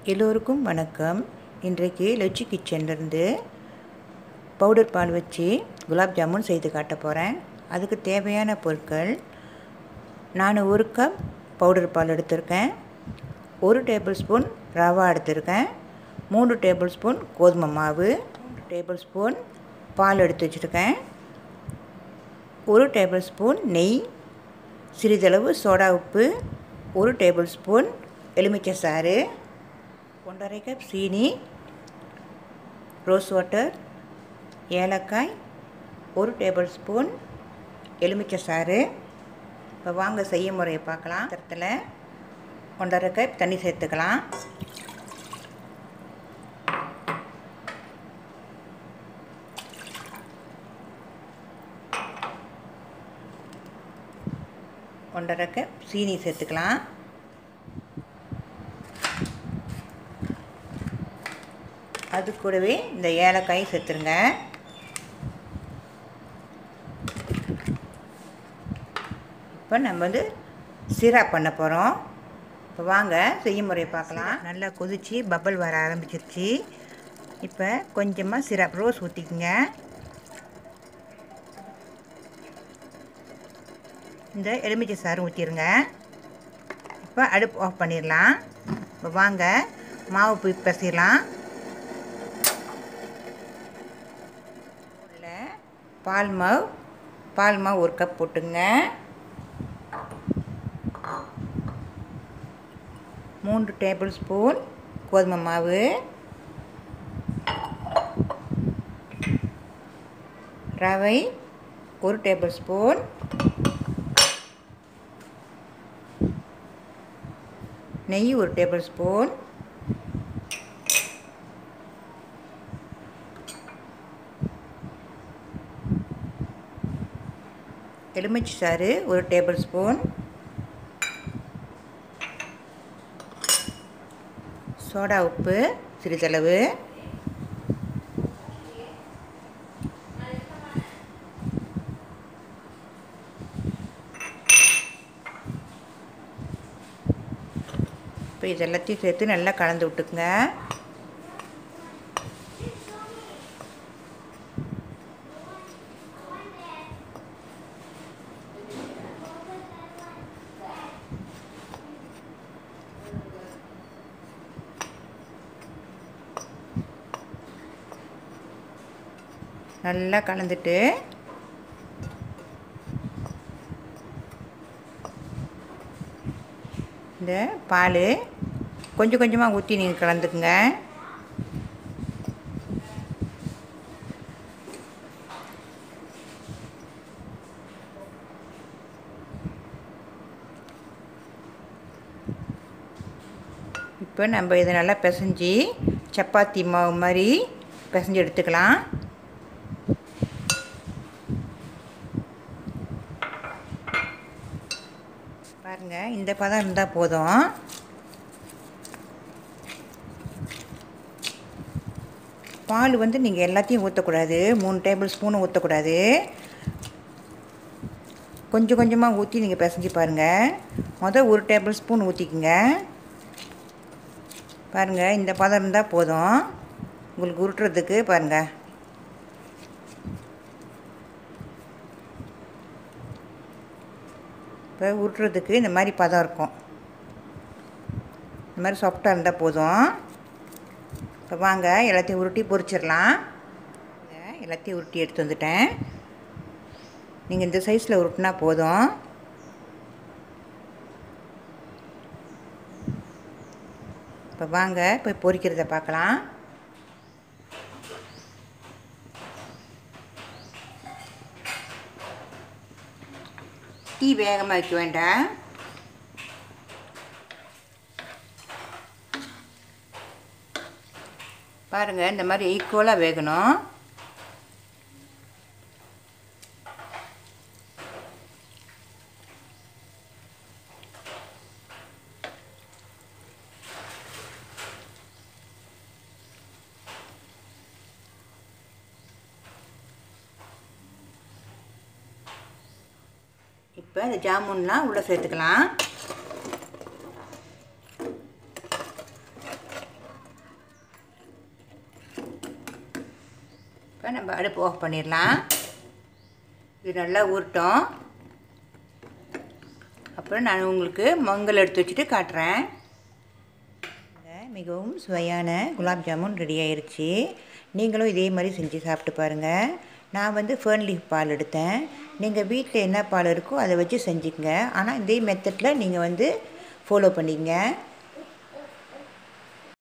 எல்லோருக்கும் வணக்கம் இன்றைக்கு லட்சி கிச்சன்லேருந்து பவுடர் பால் வச்சு குலாப் ஜாமுன் செய்து காட்ட போகிறேன் அதுக்கு தேவையான பொருட்கள் நான் ஒரு கப் பவுடர் பால் எடுத்திருக்கேன் ஒரு டேபிள் ஸ்பூன் ரவா எடுத்திருக்கேன் மூணு டேபிள் ஸ்பூன் கோதுமை மாவு மூணு டேபிள் ஸ்பூன் பால் எடுத்து வச்சுருக்கேன் ஒரு டேபிள் ஸ்பூன் நெய் சிறிதளவு சோடா உப்பு ஒரு டேபிள் ஸ்பூன் எலுமிச்சை சாறு ஒன்றரை கப் சீனி ரோஸ் வாட்டர் ஏலக்காய் ஒரு டேபிள் ஸ்பூன் எலுமிச்சை சாறு இப்போ வாங்க செய்ய முறையை பார்க்கலாம் தரத்தில் ஒன்றரை கப் தண்ணி சேர்த்துக்கலாம் ஒன்றரை கப் சீனி சேர்த்துக்கலாம் அது கூடவே இந்த ஏலக்காய் சேர்த்துருங்க இப்போ நம்ம வந்து சிரப் பண்ண போகிறோம் இப்போ வாங்க செய்முறை பார்க்கலாம் நல்லா கொதித்து பபிள் வர ஆரம்பிச்சிருச்சு இப்போ கொஞ்சமாக சிரப் ரோஸ் ஊற்றிக்குங்க இந்த எலுமிச்சை சாறு ஊற்றிடுங்க இப்போ அடுப்பு ஆஃப் பண்ணிடலாம் இப்போ வாங்க மாவு போய் பசிடலாம் பால் மாவு பால் மாவு ஒரு கப் போட்டுங்க மூன்று டேபிள் ஸ்பூன் கோதுமை மாவு ரவை ஒரு டேபிள் ஸ்பூன் நெய் ஒரு டேபிள் ஸ்பூன் எலுமிச்சை சாறு ஒரு டேபிள் ஸ்பூன் சோடா உப்பு சிறிதளவு இப்போ இது எல்லாத்தையும் சேர்த்து நல்லா கலந்து விட்டுக்குங்க நல்லா கலந்துட்டு இந்த பால் கொஞ்சம் கொஞ்சமாக ஊற்றி நீங்கள் கலந்துக்குங்க இப்போ நம்ம இதை நல்லா பிசைஞ்சு சப்பாத்தி மாவு மாதிரி பிசைஞ்சு எடுத்துக்கலாம் பாருங்கள் இந்த பதம் இருந்தால் போதும் பால் வந்து நீங்கள் எல்லாத்தையும் ஊற்றக்கூடாது மூணு டேபிள் ஸ்பூனும் ஊற்றக்கூடாது கொஞ்சம் கொஞ்சமாக ஊற்றி நீங்கள் பிசைஞ்சு பாருங்கள் மொதல் ஒரு டேபிள் ஸ்பூன் ஊற்றிக்குங்க பாருங்கள் இந்த பதம் இருந்தால் போதும் உங்களுக்கு உருட்டுறதுக்கு பாருங்கள் இப்போ உருட்டுறதுக்கு இந்த மாதிரி பதம் இருக்கும் இந்த மாதிரி சாஃப்டாக இருந்தால் போதும் இப்போ வாங்க எல்லாத்தையும் உருட்டி பொரிச்சிடலாம் எல்லாத்தையும் உருட்டி எடுத்து வந்துட்டேன் நீங்கள் இந்த சைஸில் உருட்டினா போதும் இப்போ வாங்க போய் பொரிக்கிறத பார்க்கலாம் டீ வேகமாக வைக்க வேண்டாம் பாருங்கள் இந்த மாதிரி ஈக்குவலாக வேகணும் இப்போ இந்த ஜாமுன்லாம் உள்ளே சேர்த்துக்கலாம் இப்போ நம்ம அடுப்பு ஆஃப் பண்ணிடலாம் இது நல்லா ஊறட்டும் அப்புறம் நான் உங்களுக்கு மங்கள் எடுத்து வச்சுட்டு காட்டுறேன் மிகவும் சுவையான குலாப் ஜாமுன் ரெடி ஆயிடுச்சு நீங்களும் இதே மாதிரி செஞ்சு சாப்பிட்டு பாருங்கள் நான் வந்து ஃபேர்ன் லீஃப் பால் எடுத்தேன் நீங்கள் வீட்டில் என்ன பால் இருக்கோ அதை வச்சு செஞ்சுக்கங்க ஆனால் இதே மெத்தடில் நீங்கள் வந்து ஃபாலோ பண்ணிக்கங்க